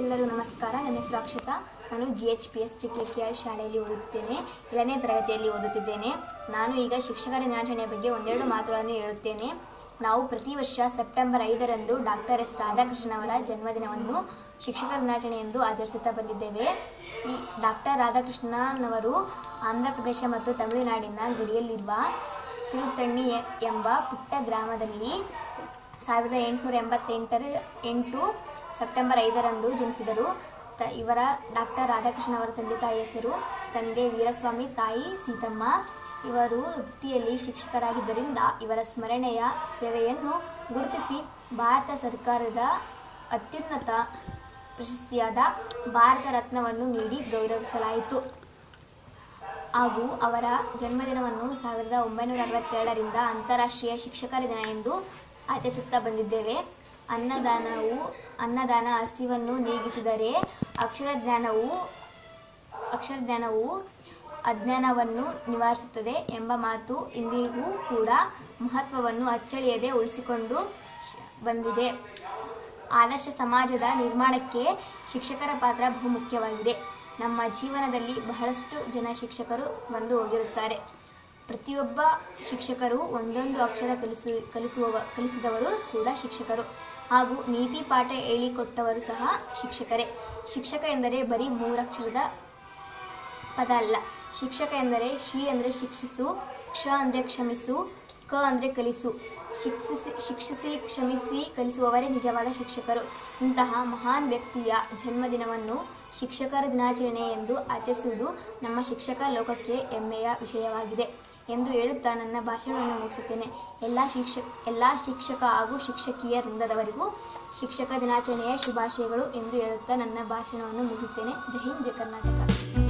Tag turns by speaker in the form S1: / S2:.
S1: ಎಲ್ಲರೂ ನಮಸ್ಕಾರ ನನ್ನ ಹೆಸರು ಅಕ್ಷತಾ ನಾನು G H P S Chikkalikkiyal ಶಾಲೆಯಲ್ಲಿ ಓದುತ್ತಿದ್ದೇನೆ ಏಳನೇ ತರಗತಿಯಲ್ಲಿ ಓದುತ್ತಿದ್ದೇನೆ ನಾನು ಈಗ ಶಿಕ್ಷಕರ ದಿನಾಚರಣೆಯ ಬಗ್ಗೆ ಒಂದೆರಡು ಮಾತುಗಳನ್ನು ಹೇಳುತ್ತೇನೆ ನಾವು ಪ್ರತಿ ವರ್ಷ ಸೆಪ್ಟೆಂಬರ್ ಐದರಂದು ಡಾಕ್ಟರ್ ಎಸ್ ರಾಧಾಕೃಷ್ಣನ್ ಅವರ ಜನ್ಮದಿನವನ್ನು ಶಿಕ್ಷಕರ ದಿನಾಚರಣೆ ಎಂದು ಆಚರಿಸುತ್ತಾ ಬಂದಿದ್ದೇವೆ ಈ ಡಾಕ್ಟರ್ ರಾಧಾಕೃಷ್ಣನವರು ಆಂಧ್ರ ಪ್ರದೇಶ ಮತ್ತು ತಮಿಳುನಾಡಿನ ಗಡಿಯಲ್ಲಿರುವ ತಿರುತ್ತಣ್ಣಿ ಎ- ಎಂಬ ಪುಟ್ಟ ಗ್ರಾಮದಲ್ಲಿ ಸಾವಿರದ ಎಂಟುನೂರ ಎಂಬತ್ತೆಂಟರ ಎಂಟು ಸೆಪ್ಟೆಂಬರ್ ಐದರಂದು ಜನಿಸಿದರು ತ ಇವರ ಡಾಕ್ಟರ್ ರಾಧಾಕೃಷ್ಣ ಅವರ ತಂದೆ ತಾಯಿ ಹೆಸರು ತಂದೆ ವೀರಸ್ವಾಮಿ ತಾಯಿ ಸೀತಮ್ಮ ಇವರು ವೃತ್ತಿಯಲ್ಲಿ ಶಿಕ್ಷಕರಾಗಿದ್ದರಿಂದ ಇವರ ಸ್ಮರಣೆಯ ಸೇವೆಯನ್ನು ಗುರುತಿಸಿ ಭಾರತ ಸರ್ಕಾರದ ಅತ್ಯುನ್ನತ ಪ್ರಶಸ್ತಿಯಾದ ಭಾರತ ರತ್ನವನ್ನು ನೀಡಿ ಗೌರವಿಸಲಾಯಿತು ಹಾಗೂ ಅವರ ಜನ್ಮದಿನವನ್ನು ಸಾವಿರದ ಒಂಬೈನೂರ ಅರವತ್ತೆರಡರಿಂದ ಅಂತಾರಾಷ್ಟ್ರೀಯ ಶಿಕ್ಷಕರ ದಿನ ಎಂದು ಆಚರಿಸುತ್ತಾ ಬಂದಿದ್ದೇವೆ ಅನ್ನದಾನವು ಅನ್ನದಾನ ಹಸಿವನ್ನು ನೀಗಿಸಿದರೆ ಅಕ್ಷರಜ್ಞಾನವು ಅಕ್ಷರಜ್ಞಾನವು ಅಜ್ಞಾನವನ್ನು ನಿವಾರಿಸುತ್ತದೆ ಎಂಬ ಮಾತು ಇಂದಿಗೂ ಕೂಡ ಮಹತ್ವವನ್ನು ಅಚ್ಚಳಿಯದೆ ಉಳಿಸಿಕೊಂಡು ಶ್- ಬಂದಿದೆ ಆದರ್ಶ ಸಮಾಜದ ನಿರ್ಮಾಣಕ್ಕೆ ಶಿಕ್ಷಕರ ಪಾತ್ರ ಬಹುಮುಖ್ಯವಾಗಿದೆ ನಮ್ಮ ಜೀವನದಲ್ಲಿ ಬಹಳಷ್ಟು ಜನ ಶಿಕ್ಷಕರು ಬಂದು ಹೋಗಿರುತ್ತಾರೆ ಪ್ರತಿಯೊಬ್ಬ ಶಿಕ್ಷಕರು ಒಂದೊಂದು ಅಕ್ಷರ ಕಲಿಸು ಕಲಿಸುವವ ಕಲಿಸಿದವರು ಕೂಡ ಶಿಕ್ಷಕರು ಹಾಗೂ ನೀತಿ ಪಾಠ ಹೇಳಿಕೊಟ್ಟವರು ಸಹ ಶಿಕ್ಷಕರೇ ಶಿಕ್ಷಕ ಎಂದರೆ ಬರೀ ಮೂರಕ್ಷರದ ಪದ ಅಲ್ಲ ಶಿಕ್ಷಕ ಎಂದರೆ ಶಿ ಅಂದರೆ ಶಿಕ್ಷಿಸು ಕ್ಷ ಅಂದರೆ ಕ್ಷಮಿಸು ಕ ಅಂದರೆ ಕಲಿಸು ಶಿಕ್ಷಿಸಿ ಶಿಕ್ಷಿಸಿ ಕ್ಷಮಿಸಿ ಕಲಿಸುವವರೇ ನಿಜವಾದ ಶಿಕ್ಷಕರು ಇಂತಹ ಮಹಾನ್ ವ್ಯಕ್ತಿಯ ಜನ್ಮದಿನವನ್ನು ಶಿಕ್ಷಕರ ದಿನಾಚರಣೆ ಎಂದು ಆಚರಿಸುವುದು ನಮ್ಮ ಶಿಕ್ಷಕ ಲೋಕಕ್ಕೆ ಹೆಮ್ಮೆಯ ವಿಷಯವಾಗಿದೆ ಎಂದು ಹೇಳುತ್ತಾ ನನ್ನ ಭಾಷಣವನ್ನು ಮುಗಿಸುತ್ತೇನೆ ಎಲ್ಲ ಶಿಕ್ಷಕ ಎಲ್ಲ ಶಿಕ್ಷಕ ಹಾಗೂ ಶಿಕ್ಷಕಿಯ ವೃಂದದವರಿಗೂ ಶಿಕ್ಷಕ ದಿನಾಚರಣೆಯ ಶುಭಾಶಯಗಳು ಎಂದು ಹೇಳುತ್ತಾ ನನ್ನ ಭಾಷಣವನ್ನು ಮುಗಿಸುತ್ತೇನೆ ಜೈ ಹಿಂದ್ ಜೈ ಕರ್ನಾಟಕ